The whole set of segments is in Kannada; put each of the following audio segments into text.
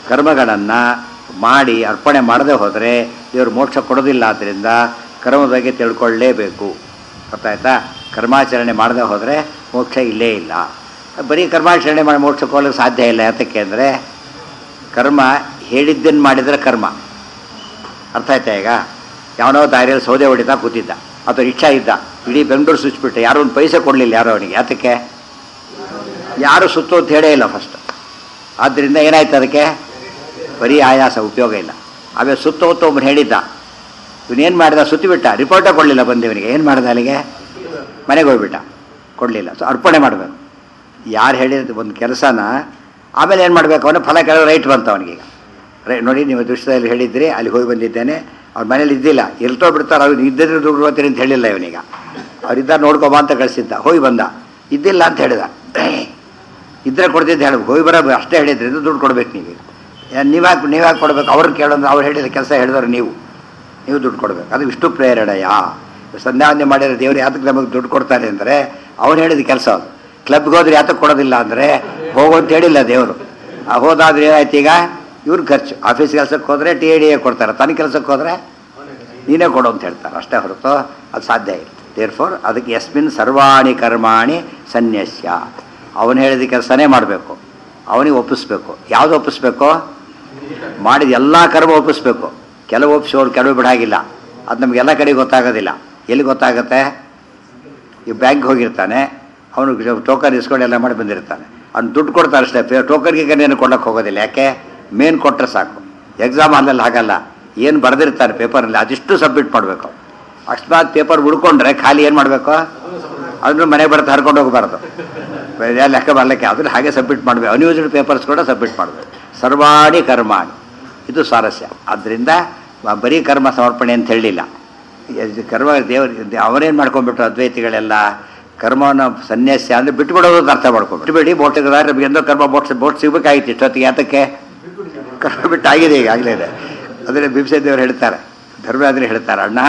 ಕರ್ಮಗಳನ್ನು ಮಾಡಿ ಅರ್ಪಣೆ ಮಾಡದೆ ಹೋದರೆ ದೇವರು ಮೋಕ್ಷ ಕೊಡೋದಿಲ್ಲ ಆದ್ದರಿಂದ ಕರ್ಮದ ಬಗ್ಗೆ ತಿಳ್ಕೊಳ್ಳೇಬೇಕು ಗೊತ್ತಾಯ್ತಾ ಕರ್ಮಾಚರಣೆ ಮಾಡದೆ ಹೋದರೆ ಮೋಕ್ಷ ಇಲ್ಲೇ ಇಲ್ಲ ಬರೀ ಕರ್ಮಾಚರಣೆ ಮಾಡಿ ಮೋಕ್ಷಕ್ಕೆ ಹೋಗಲಿಕ್ಕೆ ಸಾಧ್ಯ ಇಲ್ಲ ಯಾತಕ್ಕೆ ಅಂದರೆ ಕರ್ಮ ಹೇಳಿದ್ದನ್ನು ಮಾಡಿದರೆ ಕರ್ಮ ಅರ್ಥ ಆಯ್ತಾ ಈಗ ಯಾವನೋ ದಾರಿಯಲ್ಲಿ ಸೌದೆ ಹೊಡಿತಾ ಕೂತಿದ್ದ ಅಥವಾ ರಿಕ್ಷಾ ಇದ್ದ ಇಡೀ ಬೆಂಗಳೂರು ಸುಚ್ಚಿಬಿಟ್ಟು ಯಾರೋ ಒಂದು ಪೈಸೆ ಕೊಡಲಿಲ್ಲ ಯಾರೋ ಅವನಿಗೆ ಯಾತಕ್ಕೆ ಯಾರು ಸುತ್ತು ಅಂತ ಹೇಳೇ ಇಲ್ಲ ಫಸ್ಟ್ ಆದ್ದರಿಂದ ಏನಾಯ್ತು ಅದಕ್ಕೆ ಬರೀ ಆಯಾಸ ಉಪಯೋಗ ಇಲ್ಲ ಅವೇ ಸುತ್ತ ಹೊತ್ತು ಒಬ್ಬನು ಹೇಳಿದ್ದ ಇವನೇನು ಮಾಡಿದ ಸುತ್ತಿಬಿಟ್ಟ ರಿಪೋರ್ಟೇ ಕೊಡಲಿಲ್ಲ ಬಂದಿವನಿಗೆ ಏನು ಮಾಡಿದ ಅಲ್ಲಿಗೆ ಮನೆಗೆ ಹೋಗ್ಬಿಟ್ಟ ಕೊಡಲಿಲ್ಲ ಸೊ ಅರ್ಪಣೆ ಮಾಡಬೇಕು ಯಾರು ಹೇಳಿದ ಒಂದು ಕೆಲಸನ ಆಮೇಲೆ ಏನು ಮಾಡಬೇಕು ಅವನು ಫಲ ಕೆಲವು ರೈಟ್ ಬಂತು ಅವನಿಗೀಗ ರೈ ನೋಡಿ ನೀವು ದೃಶ್ಯದಲ್ಲಿ ಹೇಳಿದ್ರಿ ಅಲ್ಲಿ ಹೋಗಿ ಬಂದಿದ್ದೇನೆ ಅವ್ರ ಮನೇಲಿ ಇದ್ದಿಲ್ಲ ಎಲ್ತೋ ಬಿಡ್ತಾರೆ ಅವ್ರು ಇದ್ದಿದ್ರೆ ದುಡ್ಡು ಹೋಗ್ತೀರಿ ಅಂತ ಹೇಳಿಲ್ಲ ಇವನೀಗ ಅವ್ರಿದ್ದಾರೆ ನೋಡ್ಕೊಬಾ ಅಂತ ಕಳಿಸಿದ್ದ ಹೋಗಿ ಬಂದ ಇದ್ದಿಲ್ಲ ಅಂತ ಹೇಳಿದ ಇದ್ರೆ ಕೊಡ್ತಿದ್ದೆ ಹೇಳಿ ಹೋಗಿ ಬರೋ ಅಷ್ಟೇ ಹೇಳಿದ್ರಿ ಇದು ದುಡ್ಡು ಕೊಡ್ಬೇಕು ನೀವು ನೀವ್ಯಾಕೆ ನೀವ್ಯಾಕೆ ಕೊಡ್ಬೇಕು ಅವ್ರನ್ನ ಕೇಳೋದು ಅವ್ರು ಹೇಳಿದ ಕೆಲಸ ಹೇಳಿದವರು ನೀವು ನೀವು ದುಡ್ಡು ಕೊಡಬೇಕು ಅದು ವಿಷ್ಣು ಪ್ರೇರಣೆಯ ಸಂಧ್ಯಾವಂದನೆ ಮಾಡಿರೋ ದೇವರು ಯಾತಕ್ಕೆ ನಮಗೆ ದುಡ್ಡು ಕೊಡ್ತಾರೆ ಅಂದರೆ ಅವ್ರು ಹೇಳಿದ ಕೆಲಸ ಅದು ಕ್ಲಬ್ಗೆ ಹೋದ್ರೆ ಯಾತಕ್ಕೆ ಕೊಡೋದಿಲ್ಲ ಅಂದರೆ ಹೋಗು ಅಂತ ಹೇಳಿಲ್ಲ ದೇವರು ಆ ಹೋದಾದ್ರೆ ಏನಾಯ್ತು ಈಗ ಇವ್ರ ಖರ್ಚು ಆಫೀಸ್ ಕೆಲಸಕ್ಕೆ ಹೋದರೆ ಟಿ ಎ ಡಿ ಎ ಕೊಡ್ತಾರೆ ತನ್ನ ಕೆಲಸಕ್ಕೆ ಹೋದರೆ ನೀನೇ ಕೊಡು ಅಂತ ಹೇಳ್ತಾರೆ ಅಷ್ಟೇ ಹೊರತು ಅದು ಸಾಧ್ಯ ಇಲ್ಲ ದೇರ್ ಫೋರ್ ಅದಕ್ಕೆ ಯಸ್ಮಿನ್ ಸರ್ವಾಣಿ ಕರ್ಮಾಣಿ ಸನ್ಯಸ್ಯ ಅವನು ಹೇಳಿದ ಕೆಲಸನೇ ಮಾಡಬೇಕು ಅವನಿಗೆ ಒಪ್ಪಿಸ್ಬೇಕು ಯಾವುದು ಒಪ್ಪಿಸ್ಬೇಕು ಮಾಡಿದ ಎಲ್ಲ ಕರ್ಮ ಒಪ್ಪಿಸ್ಬೇಕು ಕೆಲವು ಒಪ್ಪಿಸೋರು ಕೆಲವು ಬಿಡಾಗಿಲ್ಲ ಅದು ನಮಗೆಲ್ಲ ಕಡೆ ಗೊತ್ತಾಗೋದಿಲ್ಲ ಎಲ್ಲಿ ಗೊತ್ತಾಗುತ್ತೆ ಈ ಬ್ಯಾಂಕ್ ಹೋಗಿರ್ತಾನೆ ಅವನು ಟೋಕನ್ ಇಸ್ಕೊಂಡು ಎಲ್ಲ ಮಾಡಿ ಬಂದಿರ್ತಾನೆ ಅವ್ನು ದುಡ್ಡು ಕೊಡ್ತಾರೆ ಅಷ್ಟೇ ಪೇ ಟೋಕನ್ಗೆ ಏನು ಕೊಡೋಕ್ಕೆ ಹೋಗೋದಿಲ್ಲ ಯಾಕೆ ಮೇನ್ ಕೊಟ್ಟರೆ ಸಾಕು ಎಕ್ಸಾಮ್ ಅಲ್ಲೆಲ್ಲ ಹಾಗಲ್ಲ ಏನು ಬರೆದಿರ್ತಾರೆ ಪೇಪರಲ್ಲಿ ಅದಿಷ್ಟು ಸಬ್ಮಿಟ್ ಮಾಡಬೇಕು ಅಕಸ್ಮಾತ್ ಪೇಪರ್ ಉಳ್ಕೊಂಡ್ರೆ ಖಾಲಿ ಏನು ಮಾಡಬೇಕು ಅದನ್ನು ಮನೆಗೆ ಬರ್ತಾ ಹರ್ಕೊಂಡು ಹೋಗಬಾರ್ದು ಬೇರೆ ಲೆಕ್ಕ ಬರಲಿಕ್ಕೆ ಅದನ್ನು ಹಾಗೆ ಸಬ್ಮಿಟ್ ಮಾಡಬೇಕು ಅನ್ಯೂಸ್ಡ್ ಪೇಪರ್ಸ್ ಕೂಡ ಸಬ್ಮಿಟ್ ಮಾಡಬೇಕು ಸರ್ವಾಣಿ ಕರ್ಮಾಣಿ ಇದು ಸ್ವಾರಸ್ಯ ಆದ್ದರಿಂದ ಬರೀ ಕರ್ಮ ಸಮರ್ಪಣೆ ಅಂತ ಹೇಳಲಿಲ್ಲ ಇದು ಕರ್ಮ ದೇವರು ಅವರೇನು ಮಾಡ್ಕೊಂಡ್ಬಿಟ್ರು ಅದ್ವೈತಿಗಳೆಲ್ಲ ಕರ್ಮವನ್ನು ಸನ್ಯಾಸ ಅಂದರೆ ಬಿಟ್ಬಿಡೋದು ಅಂತ ಅರ್ಥ ಮಾಡ್ಕೊಂಡು ಬಿಟ್ಬಿಡಿ ಬೋಟ್ಗಾರ ನಮಗೆ ಎಂದೋ ಕರ್ಮ ಬೋಟ್ ಬೋಟ್ ಸಿಗ್ಬೇಕಾಗಿತ್ತು ಇಷ್ಟೊತ್ತಿಗೆ ಯಾತಕ್ಕೆ ಕರ್ಮ ಬಿಟ್ಟಾಗಿದೆ ಈಗ ಆಗಲೇ ಇದೆ ಅಂದರೆ ಬಿಂಸೆ ದೇವರು ಹೇಳ್ತಾರೆ ಧರ್ಮರಾಜರು ಹೇಳ್ತಾರೆ ಅಣ್ಣ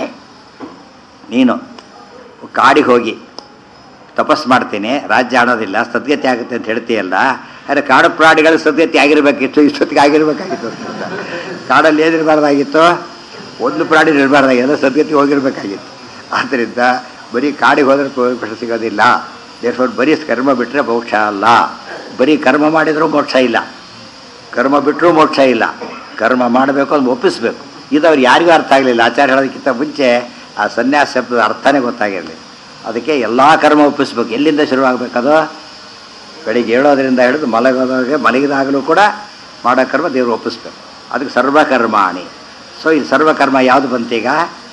ನೀನು ಕಾಡಿಗೆ ಹೋಗಿ ತಪಸ್ ಮಾಡ್ತೀನಿ ರಾಜ್ಯ ಆಡೋದಿಲ್ಲ ಸದ್ಗತಿ ಆಗುತ್ತೆ ಅಂತ ಹೇಳ್ತೀಯಲ್ಲ ಆದರೆ ಕಾಡು ಪ್ರಾಣಿಗಳು ಸದ್ಗತಿ ಆಗಿರಬೇಕಿತ್ತು ಇಷ್ಟೊತ್ತಿಗೆ ಆಗಿರಬೇಕಾಗಿತ್ತು ಅಂತ ಕಾಡಲ್ಲಿ ಏನಿರಬಾರ್ದಾಗಿತ್ತು ಒಂದು ಪ್ರಾಣಿ ಇರಬಾರ್ದಾಗಿತ್ತು ಸದ್ಗತಿ ಹೋಗಿರ್ಬೇಕಾಗಿತ್ತು ಆದ್ದರಿಂದ ಬರೀ ಕಾಡಿಗೆ ಹೋದ್ರೆ ಮೋಕ್ಷ ಸಿಗೋದಿಲ್ಲ ದೇರ್ಫೋರ್ ಬರೀ ಕರ್ಮ ಬಿಟ್ಟರೆ ಮೋಕ್ಷ ಅಲ್ಲ ಬರೀ ಕರ್ಮ ಮಾಡಿದರೂ ಮೋಕ್ಷ ಇಲ್ಲ ಕರ್ಮ ಬಿಟ್ಟರೂ ಮೋಕ್ಷ ಇಲ್ಲ ಕರ್ಮ ಮಾಡಬೇಕು ಅದು ಒಪ್ಪಿಸ್ಬೇಕು ಇದು ಅವ್ರು ಯಾರಿಗೂ ಅರ್ಥ ಆಗಲಿಲ್ಲ ಆಚಾರ ಹೇಳೋದಕ್ಕಿಂತ ಮುಂಚೆ ಆ ಸನ್ಯಾಸ ಶಬ್ದದ ಅರ್ಥನೇ ಗೊತ್ತಾಗಿರಲಿ ಅದಕ್ಕೆ ಎಲ್ಲ ಕರ್ಮ ಒಪ್ಪಿಸ್ಬೇಕು ಎಲ್ಲಿಂದ ಶುರುವಾಗಬೇಕದು ಬೆಳಿಗ್ಗೆ ಹೇಳೋದ್ರಿಂದ ಹಿಡಿದು ಮಲಗೋದಾಗ ಮಲಗಿದಾಗಲೂ ಕೂಡ ಮಾಡೋ ಕರ್ಮ ದೇವರು ಒಪ್ಪಿಸ್ಬೇಕು ಅದಕ್ಕೆ ಸರ್ವಕರ್ಮಾಣಿ ಸೊ ಇದು ಸರ್ವಕರ್ಮ ಯಾವುದು ಬಂತೀಗ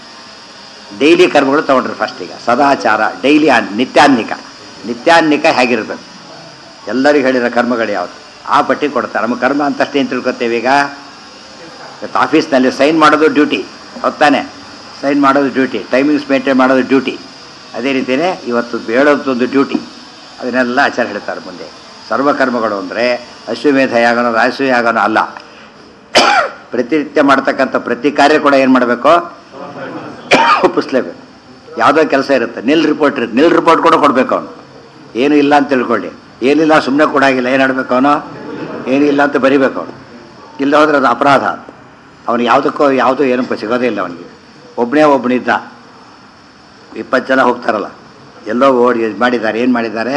ಡೈಲಿ ಕರ್ಮಗಳು ತೊಗೊಂಡ್ರೆ ಫಸ್ಟ್ ಈಗ ಸದಾಚಾರ ಡೈಲಿ ನಿತ್ಯಾನ್ನಿಕ ನಿತ್ಯಾನ್ನಿಕ ಹೇಗಿರ್ಬೇಕು ಎಲ್ಲರಿಗೂ ಹೇಳಿರೋ ಕರ್ಮಗಳು ಯಾವುದು ಆ ಪಟ್ಟಿ ಕೊಡ್ತಾರೆ ನಮ್ಮ ಕರ್ಮ ಅಂತಷ್ಟೇ ಏನು ತಿಳ್ಕೊತೇವೆ ಈಗ ಇವತ್ತು ಆಫೀಸ್ನಲ್ಲಿ ಸೈನ್ ಮಾಡೋದು ಡ್ಯೂಟಿ ಹೊತ್ತಾನೆ ಸೈನ್ ಮಾಡೋದು ಡ್ಯೂಟಿ ಟೈಮಿಂಗ್ಸ್ ಮೇಂಟೈನ್ ಮಾಡೋದು ಡ್ಯೂಟಿ ಅದೇ ರೀತಿಯೇ ಇವತ್ತು ಹೇಳೋದೊಂದು ಡ್ಯೂಟಿ ಅದನ್ನೆಲ್ಲ ಆಚಾರ ಹೇಳ್ತಾರೆ ಮುಂದೆ ಸರ್ವಕರ್ಮಗಳು ಅಂದರೆ ಅಶ್ವಮೇಧ ಯಾಗನೋ ರಾಜಸ್ವ ಯಾಗನೋ ಅಲ್ಲ ಪ್ರತಿನಿತ್ಯ ಮಾಡ್ತಕ್ಕಂಥ ಪ್ರತಿ ಕಾರ್ಯ ಕೂಡ ಏನು ಮಾಡಬೇಕು ಒಪ್ಪಿಸ್ಲೇಬೇಕು ಯಾವುದೋ ಕೆಲಸ ಇರುತ್ತೆ ನಿಲ್ ರಿಪೋರ್ಟ್ ಇರುತ್ತೆ ನಿಲ್ ರಿಪೋರ್ಟ್ ಕೂಡ ಕೊಡಬೇಕು ಅವನು ಏನೂ ಇಲ್ಲ ಅಂತ ತಿಳ್ಕೊಳ್ಳಿ ಏನಿಲ್ಲ ಸುಮ್ಮನೆ ಕೊಡಾಗಿಲ್ಲ ಏನು ಆಡಬೇಕು ಅವನು ಏನಿಲ್ಲ ಅಂತ ಬರಿಬೇಕು ಅವನು ಇಲ್ಲ ಹೋದ್ರೆ ಅದು ಅಪರಾಧ ಅವನು ಯಾವುದಕ್ಕೋ ಯಾವುದೂ ಏನೂ ಸಿಗೋದೇ ಇಲ್ಲ ಅವನಿಗೆ ಒಬ್ಬನೇ ಒಬ್ಬನಿದ್ದ ಇಪ್ಪತ್ತು ಜನ ಹೋಗ್ತಾರಲ್ಲ ಎಲ್ಲೋ ಓಡಿ ಇದ್ ಮಾಡಿದ್ದಾರೆ ಏನು ಮಾಡಿದ್ದಾರೆ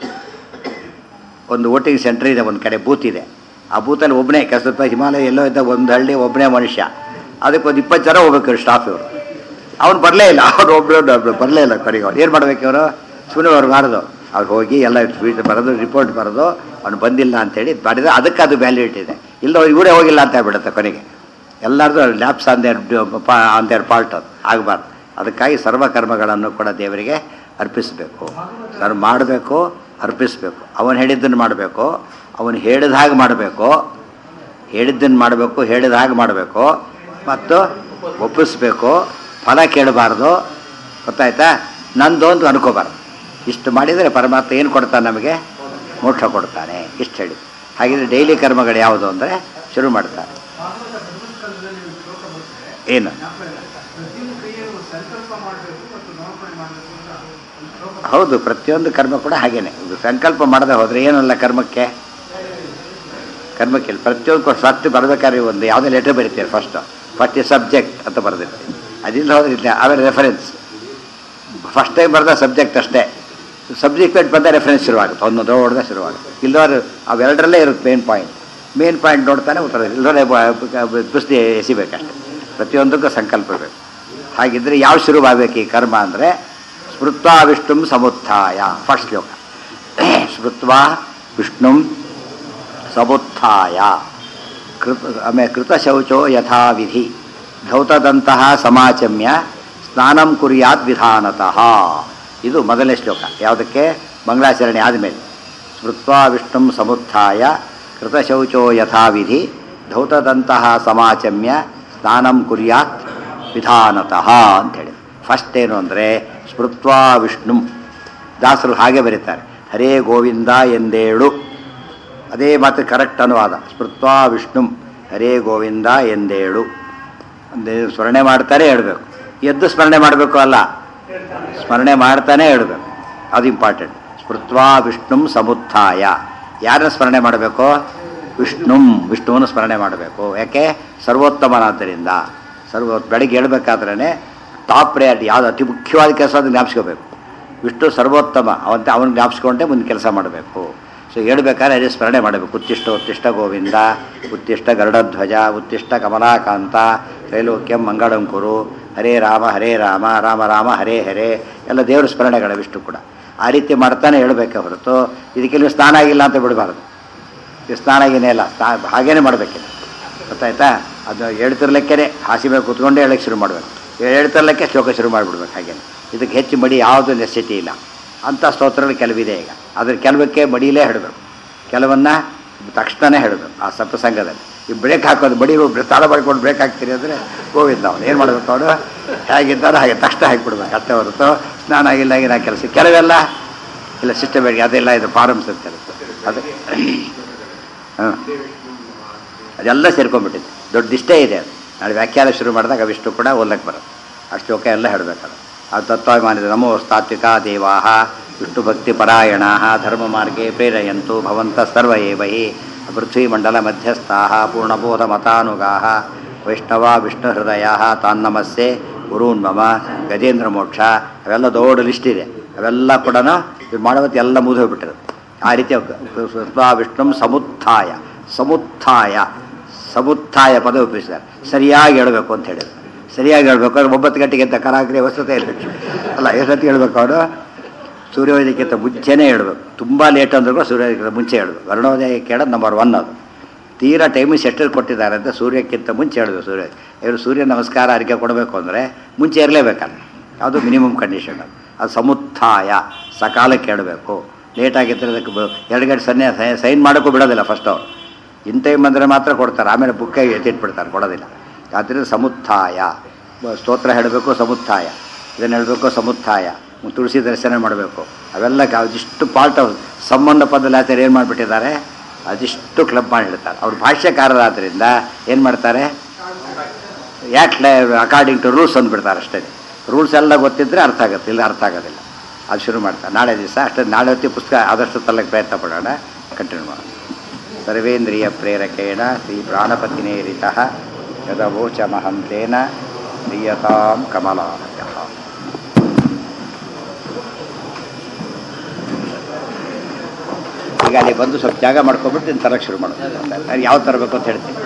ಒಂದು ವೋಟಿಂಗ್ ಸೆಂಟರ್ ಇದೆ ಒಂದು ಕಡೆ ಬೂತ್ ಇದೆ ಆ ಬೂತಲ್ಲಿ ಒಬ್ಬನೇ ಸ್ವಲ್ಪ ಹಿಮಾಲಯ ಎಲ್ಲೋ ಇದ್ದ ಒಂದು ಹಳ್ಳಿ ಒಬ್ಬನೇ ಮನುಷ್ಯ ಅದಕ್ಕೆ ಒಂದು ಇಪ್ಪತ್ತು ಜನ ಹೋಗ್ಬೇಕು ಸ್ಟಾಫ್ ಇವರು ಅವ್ನು ಬರಲೇ ಇಲ್ಲ ಅವ್ರು ಒಬ್ಬರು ಬರಲೇ ಇಲ್ಲ ಕಡೆಗೆ ಅವ್ರು ಏನು ಮಾಡ್ಬೇಕು ಇವರು ಸುಮ್ಮನೆ ಅವ್ರು ಬಾರದು ಅವ್ರು ಹೋಗಿ ಎಲ್ಲ ಸ್ವೀಟ್ ಬರೋದು ರಿಪೋರ್ಟ್ ಬರೋದು ಅವ್ನು ಬಂದಿಲ್ಲ ಅಂತೇಳಿ ಮಾಡಿದ್ರೆ ಅದಕ್ಕೆ ಅದು ವ್ಯಾಲ್ಯೂಟಿ ಇದೆ ಇಲ್ಲ ಇವರೇ ಹೋಗಿಲ್ಲ ಅಂತ ಹೇಳ್ಬಿಡುತ್ತೆ ಕೊನೆಗೆ ಎಲ್ಲರದು labs on their on their part ಅದು ಆಗಬಾರ್ದು ಅದಕ್ಕಾಗಿ ಸರ್ವಕರ್ಮಗಳನ್ನು ಕೂಡ ದೇವರಿಗೆ ಅರ್ಪಿಸಬೇಕು ಸರ್ ಮಾಡಬೇಕು ಅರ್ಪಿಸಬೇಕು ಅವನು ಹೇಳಿದ್ದನ್ನು ಮಾಡಬೇಕು ಅವನು ಹೇಳಿದ ಹಾಗೆ ಮಾಡಬೇಕು ಹೇಳಿದ್ದನ್ನು ಮಾಡಬೇಕು ಹೇಳಿದ ಹಾಗೆ ಮಾಡಬೇಕು ಮತ್ತು ಒಪ್ಪಿಸ್ಬೇಕು ಫಲ ಕೇಳಬಾರ್ದು ಗೊತ್ತಾಯ್ತಾ ನಂದು ಅಂತ ಅನ್ಕೋಬಾರ್ದು ಇಷ್ಟು ಮಾಡಿದರೆ ಪರಮಾತ್ಮ ಏನು ಕೊಡ್ತಾನೆ ನಮಗೆ ಮೋಕ್ಷ ಕೊಡ್ತಾನೆ ಇಷ್ಟು ಹೇಳಿ ಹಾಗಿದ್ರೆ ಡೈಲಿ ಕರ್ಮಗಳು ಯಾವುದು ಅಂದರೆ ಶುರು ಮಾಡ್ತಾರೆ ಏನು ಹೌದು ಪ್ರತಿಯೊಂದು ಕರ್ಮ ಕೂಡ ಹಾಗೇನೆ ಇದು ಸಂಕಲ್ಪ ಮಾಡದೆ ಹೋದರೆ ಏನಲ್ಲ ಕರ್ಮಕ್ಕೆ ಕರ್ಮಕ್ಕೆ ಪ್ರತಿಯೊಂದು ಫಸ್ಟ್ ಬರಬೇಕಾದ್ರೆ ಒಂದು ಯಾವುದೇ ಲೆಟರ್ ಬರೀತೀರಿ ಫಸ್ಟ್ ಫಸ್ಟ್ ಸಬ್ಜೆಕ್ಟ್ ಅಂತ ಬರೆದಿರ್ತೀವಿ ಅದಿಲ್ಲ ಹೋದ್ರೆ ಇಲ್ಲ ಆಮೇಲೆ ರೆಫರೆನ್ಸ್ ಫಸ್ಟ್ ಟೈಮ್ ಬರೆದ ಸಬ್ಜೆಕ್ಟ್ ಅಷ್ಟೇ ಸಬ್ಜೆಕ್ಟ್ ಬಂದ ರೆಫರೆನ್ಸ್ ಶುರುವಾಗುತ್ತೆ ಒಂದು ದೊಡ್ಡದ ಶುರುವಾಗುತ್ತೆ ಇಲ್ಲದವ್ರು ಅವೆರಡರಲ್ಲೇ ಇರುತ್ತೆ ಮೇನ್ ಪಾಯಿಂಟ್ ಮೇನ್ ಪಾಯಿಂಟ್ ನೋಡ್ತಾನೆ ಉತ್ತರ ಇಲ್ಲದ್ರೆ ಪುಸ್ತಿ ಎಸಿಬೇಕಷ್ಟೆ ಪ್ರತಿಯೊಂದಕ್ಕೂ ಸಂಕಲ್ಪ ಬೇಕು ಹಾಗಿದ್ರೆ ಯಾವ ಶುರುವಾಗಬೇಕು ಈ ಕರ್ಮ ಅಂದರೆ ಸ್ಮೃತ್ವಾ ವಿಷ್ಣುಂ ಸಮುತ್ಥಾಯ ಫಸ್ಟ್ ಶ್ಲೋಕ ಸ್ಮೃತ್ವಾ ವಿಷ್ಣುಂ ಸಮುತ್ಥಾಯ ಕೃತ ಆಮೇಲೆ ಕೃತಶೌಚೋ ಯಥಾವಿಧಿ ಧೌತದಂತಹ ಸಮಾಚಮ್ಯ ಸ್ನಾನಂ ಕುರ್ಯಾತ್ ವಿಧಾನತಃ ಇದು ಮೊದಲನೇ ಶ್ಲೋಕ ಯಾವುದಕ್ಕೆ ಮಂಗಳಾಚರಣೆ ಆದಮೇಲೆ ಸ್ಮೃತ್ವಾ ವಿಷ್ಣುಂ ಸಮುತ್ಥಾಯ ಕೃತಶೌಚೋ ಯಥಾವಿಧಿ ಧೌತದಂತಹ ಸಮಾಚಮ್ಯ ಸ್ನಾನಂ ಕುರ್ಯಾತ್ ವಿಧಾನತಃ ಅಂಥೇಳಿ ಫಸ್ಟ್ ಏನು ಅಂದರೆ ಸ್ಮೃತ್ವಾ ವಿಷ್ಣುಂ ದಾಸರು ಹಾಗೆ ಬರೀತಾರೆ ಹರೇ ಗೋವಿಂದ ಎಂದೇಳು ಅದೇ ಮಾತು ಕರೆಕ್ಟ್ ಅನುವಾದ ಸ್ಮೃತ್ವಾ ವಿಷ್ಣುಂ ಹರೇ ಗೋವಿಂದ ಎಂದೇಳು ಅಂದ್ರೆ ಸ್ಮರಣೆ ಮಾಡ್ತಾನೆ ಹೇಳಬೇಕು ಎದ್ದು ಸ್ಮರಣೆ ಮಾಡಬೇಕು ಅಲ್ಲ ಸ್ಮರಣೆ ಮಾಡ್ತಾನೆ ಹೇಳಬೇಕು ಅದು ಇಂಪಾರ್ಟೆಂಟ್ ಸ್ಮೃತ್ವಾ ವಿಷ್ಣುಂ ಸಮುತ್ಥಾಯ ಯಾರನ್ನ ಸ್ಮರಣೆ ಮಾಡಬೇಕು ವಿಷ್ಣುಂ ವಿಷ್ಣುವನ್ನು ಸ್ಮರಣೆ ಮಾಡಬೇಕು ಯಾಕೆ ಸರ್ವೋತ್ತಮನಾದ್ದರಿಂದ ಸರ್ವ ಬೆಳಗ್ಗೆ ಹೇಳ್ಬೇಕಾದ್ರೇ ಟಾಪ್ ಪ್ರಯಾರಿಟಿ ಯಾವುದು ಅತಿ ಮುಖ್ಯವಾದ ಕೆಲಸ ಅದು ಜ್ಞಾಪಿಸ್ಕೋಬೇಕು ವಿಷ್ಣು ಸರ್ವೋತ್ತಮ ಅವಂತೆ ಅವನು ಜ್ಞಾಪಿಸ್ಕೊಂಡೇ ಮುಂದೆ ಕೆಲಸ ಮಾಡಬೇಕು ಸೊ ಹೇಳ್ಬೇಕಾದ್ರೆ ಅದೇ ಸ್ಮರಣೆ ಮಾಡಬೇಕು ಉತ್ತಿಷ್ಟ ಉತ್ತಿಷ್ಟ ಗೋವಿಂದ ಉತ್ತಿಷ್ಟ ಗರುಡಧ್ವಜ ಉತ್ತಿಷ್ಟ ಕಮಲಾಕಾಂತ ತ್ರೈಲೋಕ್ಯಂ ಮಂಗಳಂ ಕುರು ಹರೇ ರಾಮ ಹರೇ ರಾಮ ರಾಮ ರಾಮ ಹರೇ ಹರೇ ಎಲ್ಲ ದೇವರ ಸ್ಮರಣೆಗಳ ವಿಷ್ಣು ಕೂಡ ಆ ರೀತಿ ಮಾಡ್ತಾನೆ ಹೇಳಬೇಕೆ ಹೊರತು ಇದಕ್ಕೆ ನೀವು ಸ್ನಾನ ಆಗಿಲ್ಲ ಅಂತ ಬಿಡಬಾರ್ದು ಇದು ಸ್ನಾನ ಆಗಿನೇ ಇಲ್ಲ ಸ್ನಾ ಹಾಗೇನೆ ಮಾಡಬೇಕಿದೆ ಗೊತ್ತಾಯ್ತಾ ಅದು ಹೇಳ್ತಿರ್ಲಿಕ್ಕೇ ಹಾಸಿ ಮೇಲೆ ಕೂತ್ಕೊಂಡೇ ಹೇಳಕ್ಕೆ ಶುರು ಮಾಡಬೇಕು ಹೇಳ್ತಿರ್ಲಿಕ್ಕೆ ಶ್ಲೋಕ ಶುರು ಮಾಡಿಬಿಡ್ಬೇಕು ಹಾಗೇನೆ ಇದಕ್ಕೆ ಹೆಚ್ಚು ಮಡಿ ಯಾವುದು ನೆಸಿಟಿ ಇಲ್ಲ ಅಂಥ ಸ್ತೋತ್ರಗಳು ಕೆಲವಿದೆ ಈಗ ಅದ್ರ ಕೆಲವಕ್ಕೆ ಮಡಿಯಲ್ಲೇ ಹೇಳಬೇಕು ಕೆಲವನ್ನ ತಕ್ಷಣನೇ ಹೇಳಬೇಕು ಆ ಸಪ್ತಸಂಗದಲ್ಲಿ ಈ ಬ್ರೇಕ್ ಹಾಕೋದು ಬಡಿ ತಾಳ ಮಾಡ್ಕೊಂಡು ಬ್ರೇಕ್ ಹಾಕ್ತೀರಿ ಅಂದರೆ ಗೋವಿಂದ ಅವನು ಏನು ಮಾಡಬೇಕು ಅವನು ಹೇಗಿದ್ದಾರೋ ಹಾಗೆ ತಕ್ಷಣ ಹಾಕಿಬಿಡ್ಬೇಕು ಅಷ್ಟೇ ಹೊರತು ಸ್ನಾನ ಆಗಿಲ್ಲ ಆಗಿನ ಕೆಲಸ ಕೆಲವೆಲ್ಲ ಇಲ್ಲ ಸಿಸ್ಟಮೇಟಿಕ್ ಅದೆಲ್ಲ ಇದು ಫಾರಮ್ಸ್ ಅಂತ ಇರುತ್ತೆ ಅದು ಹಾಂ ಅದೆಲ್ಲ ಸೇರ್ಕೊಂಡ್ಬಿಟ್ಟಿದೆ ದೊಡ್ಡ ಇಷ್ಟೇ ಇದೆ ಅದು ನಾಳೆ ವ್ಯಾಖ್ಯಾನ ಶುರು ಮಾಡಿದಾಗ ಅವಿಷ್ಟು ಕೂಡ ಓದಕ್ಕೆ ಬರುತ್ತೆ ಆ ಶ್ಲೋಕ ಎಲ್ಲ ಹೇಳಬೇಕದು ಆ ತತ್ವಾಭಿಮಾನಿದ ನಮೋ ತಾತ್ವಿಕ ದೇವಾ ವಿಷ್ಣು ಭಕ್ತಿ ಪರಾಯಣ ಧರ್ಮ ಮಾರ್ಗೆ ಪ್ರೇರಯಂತು ಭವಂತ ಸರ್ವ ಏವ ಹಿ ಪೃಥ್ವೀಮಂಡಲ ಮಧ್ಯಸ್ಥಾ ಪೂರ್ಣಬೋಧ ಮತಾನುಗಾ ವೈಷ್ಣವ ವಿಷ್ಣು ಹೃದಯ ತಾನ್ನಮಸ್ಸೆ ಗುರೂನ್ ಮಮ ಗಜೇಂದ್ರ ಮೋಕ್ಷ ಅವೆಲ್ಲ ದೊಡ್ಡ ಲಿಸ್ಟ್ ಇದೆ ಅವೆಲ್ಲ ಕೂಡ ಇದು ಮಾಡುವತ್ತು ಎಲ್ಲ ಮುಗಿದೋಗ್ಬಿಟ್ಟಿರುತ್ತೆ ಆ ರೀತಿ ಸ್ವ ವಿಷ್ಣು ಸಮುತ್ಥಾಯ ಸಮುತ್ಥಾಯ ಸಮುತ್ಥಾಯ ಪದ ಉಪಯೋಗಿಸಿದ್ದಾರೆ ಸರಿಯಾಗಿ ಹೇಳಬೇಕು ಅಂತ ಹೇಳಿದ್ರು ಸರಿಯಾಗಿ ಹೇಳ್ಬೇಕು ಅಂದ್ರೆ ಒಂಬತ್ತು ಗಂಟೆಗೆ ಅಂತ ಕರಾಗ್ರೆ ವಸತೆ ಇರಬೇಕು ಅಲ್ಲ ಎಷ್ಟೊತ್ತಿಗೆ ಹೇಳ್ಬೇಕು ಅವನು ಸೂರ್ಯೋದಯಕ್ಕಿಂತ ಮುಂಚೆನೇ ಹೇಳ್ಬೇಕು ತುಂಬ ಲೇಟ್ ಅಂದ್ರೂ ಕೂಡ ಸೂರ್ಯೋದಯಕ್ಕಿಂತ ಮುಂಚೆ ಹೇಳ್ಬೇಕು ವರ್ಣೋದಯ ಕೇಳೋದು ನಂಬರ್ ಒನ್ ಅದು ತೀರಾ ಟೈಮಿಂಗ್ಸ್ ಎಷ್ಟಲ್ಲಿ ಕೊಟ್ಟಿದ್ದಾರೆ ಅಂತ ಸೂರ್ಯಕ್ಕಿಂತ ಮುಂಚೆ ಹೇಳಬೇಕು ಸೂರ್ಯ ಇವರು ಸೂರ್ಯ ನಮಸ್ಕಾರ ಅರ್ಘ್ಯ ಕೊಡಬೇಕು ಅಂದರೆ ಮುಂಚೆ ಇರಲೇಬೇಕಲ್ಲ ಅದು ಮಿನಿಮಮ್ ಕಂಡೀಷನ್ ಅದು ಅದು ಸಮುತ್ಥಾಯ ಸಕಾಲಕ್ಕೆ ಹೇಳಬೇಕು ಲೇಟಾಗಿದ್ದರೆ ಅದಕ್ಕೆ ಬ- ಎರಡು ಗಂಟೆ ಸನ್ನೆ ಸೈನ್ ಮಾಡೋಕ್ಕೂ ಬಿಡೋದಿಲ್ಲ ಫಸ್ಟ್ ಅವ್ರು ಇನ್ ಟೈಮ್ ಬಂದರೆ ಮಾತ್ರ ಕೊಡ್ತಾರೆ ಆಮೇಲೆ ಬುಕ್ಕಾಗಿ ಎತ್ತಿಟ್ಬಿಡ್ತಾರೆ ಕೊಡೋದಿಲ್ಲ ಆದ್ದರಿಂದ ಸಮುತ್ಥಾಯ ಬ- ಸ್ತೋತ್ರ ಹೇಳಬೇಕು ಸಮುತ್ಥಾಯ ಇದನ್ನು ಹೇಳಬೇಕು ಸಮುತ್ಥಾಯ ಮ್ ತುಳಸಿ ದರ್ಶನ ಮಾಡಬೇಕು ಅವೆಲ್ಲ ಕ- ಅದಿಷ್ಟು ಪಾರ್ಟ್ ಆಫ್ ಸಂಬಂಧ ಪದದಲ್ಲಿ ಆಚಾರ್ಯ ಏನು ಮಾಡಿಬಿಟ್ಟಿದ್ದಾರೆ ಅದಿಷ್ಟು ಕ್ಲಬ್ ಮಾಡಿ ಹೇಳ್ತಾರೆ ಅವ್ರು ಭಾಷ್ಯಕಾರರಾದ್ರಿಂದ ಏನು ಮಾಡ್ತಾರೆ ಯಾಕೆ ಅಕಾರ್ಡಿಂಗ್ ಟು ರೂಲ್ಸ್ ಅಂದ್ಬಿಡ್ತಾರೆ ಅಷ್ಟೇ ರೂಲ್ಸ್ ಎಲ್ಲ ಗೊತ್ತಿದ್ದರೆ ಅರ್ಥ ಆಗುತ್ತೆ ಇಲ್ಲ ಅರ್ಥ ಆಗೋದಿಲ್ಲ ಅದು ಶುರು ಮಾಡ್ತಾರೆ ನಾಳೆ ದಿವಸ ಅಷ್ಟೇ ನಾಳೆ ಹೊತ್ತಿಗೆ ಪುಸ್ತಕ ಆದಷ್ಟು ತಲ್ಲಕ್ಕೆ ಪ್ರಯತ್ನ ಪಡೋಣ ಕಂಟಿನ್ಯೂ ಮಾಡೋಣ ಸರ್ವೇಂದ್ರಿಯ ಪ್ರೇರಕೇಣ ಶ್ರೀ ಪ್ರಾಣಪತಿನೇರಿತ ಯದವೋಚ ಮಹಂತೇನ ಪ್ರಿಯತಾಂ ಕಮಲಾಲಯ ಈಗ ಅಲ್ಲಿ ಬಂದು ಸ್ವಲ್ಪ ಜಾಗ ಮಾಡ್ಕೊಬಿಟ್ಟು ಇನ್ನು ತರಕ್ಕೆ ಶುರು ಮಾಡೋದು ನಾನು ಯಾವ ತರಬೇಕು ಅಂತ ಹೇಳ್ತೀನಿ